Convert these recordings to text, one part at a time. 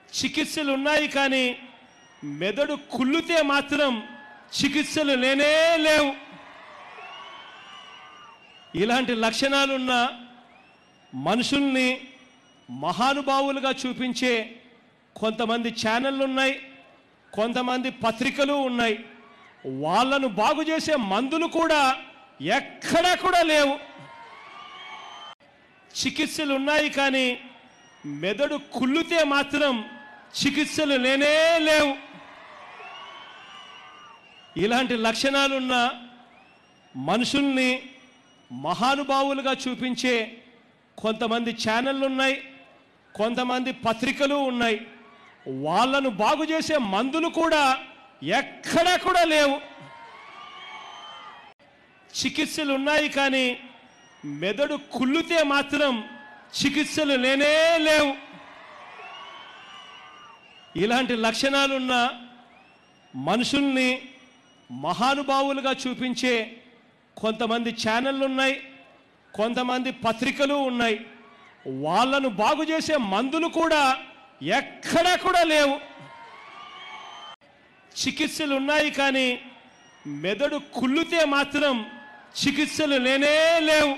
చికిత్సలు ఉన్నాయి కానీ మెదడు కుళ్ళితే మాత్రం చికిత్సలు లేనే లేవు ఇలాంటి లక్షణాలున్న మనుషుల్ని మహానుభావులుగా చూపించే కొంతమంది ఛానళ్ళు ఉన్నాయి కొంతమంది పత్రికలు ఉన్నాయి వాళ్ళను బాగు చేసే మందులు కూడా ఎక్కడా కూడా లేవు చికిత్సలు ఉన్నాయి కానీ మెదడు కుళ్ళితే మాత్రం చికిత్సలు లేనే లేవు ఇలాంటి లక్షణాలున్న మనుషుల్ని మహానుభావులుగా చూపించే కొంతమంది ఛానళ్ళు ఉన్నాయి కొంతమంది పత్రికలు ఉన్నాయి వాళ్ళను బాగు చేసే మందులు కూడా ఎక్కడా కూడా లేవు చికిత్సలు ఉన్నాయి కానీ మెదడు కుళ్ళితే మాత్రం చికిత్సలు లేనే లేవు ఇలాంటి లక్షణాలున్న మనుషుల్ని మహానుభావులుగా చూపించే కొంతమంది ఛానళ్ళు ఉన్నాయి కొంతమంది పత్రికలు ఉన్నాయి వాళ్ళను బాగు చేసే మందులు కూడా ఎక్కడా కూడా లేవు చికిత్సలు ఉన్నాయి కానీ మెదడు కుళ్ళితే మాత్రం చికిత్సలు లేనే లేవు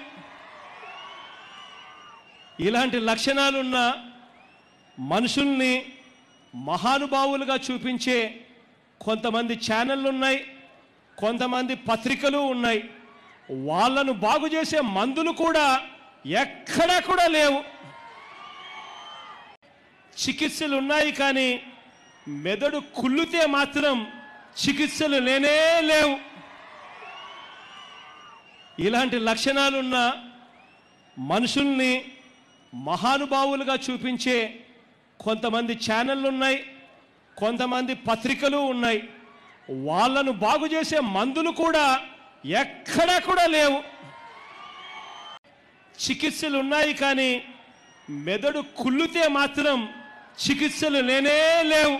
ఇలాంటి లక్షణాలున్న మనుషుల్ని మహానుభావులుగా చూపించే కొంతమంది ఛానళ్ళు ఉన్నాయి కొంతమంది పత్రికలు ఉన్నాయి వాళ్ళను బాగు చేసే మందులు కూడా ఎక్కడా కూడా లేవు చికిత్సలు ఉన్నాయి కానీ మెదడు కుళ్ళితే మాత్రం చికిత్సలు లేనే లేవు ఇలాంటి లక్షణాలున్న మనుషుల్ని మహానుభావులుగా చూపించే కొంతమంది ఛానళ్ళు ఉన్నాయి కొంతమంది పత్రికలు ఉన్నాయి వాళ్ళను బాగు చేసే మందులు కూడా ఎక్కడా కూడా లేవు చికిత్సలు ఉన్నాయి కానీ మెదడు కుళ్ళితే మాత్రం చికిత్సలు లేనే లేవు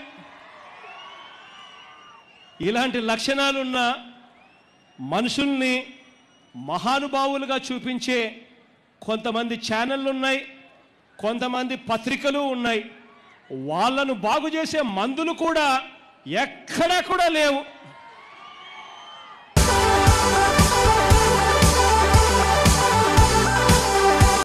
ఇలాంటి లక్షణాలున్న మనుషుల్ని మహానుభావులుగా చూపించే కొంతమంది ఛానళ్ళు ఉన్నాయి కొంతమంది పత్రికలు ఉన్నాయి వాళ్ళను బాగు చేసే మందులు కూడా ఎక్కడా కూడా లేవు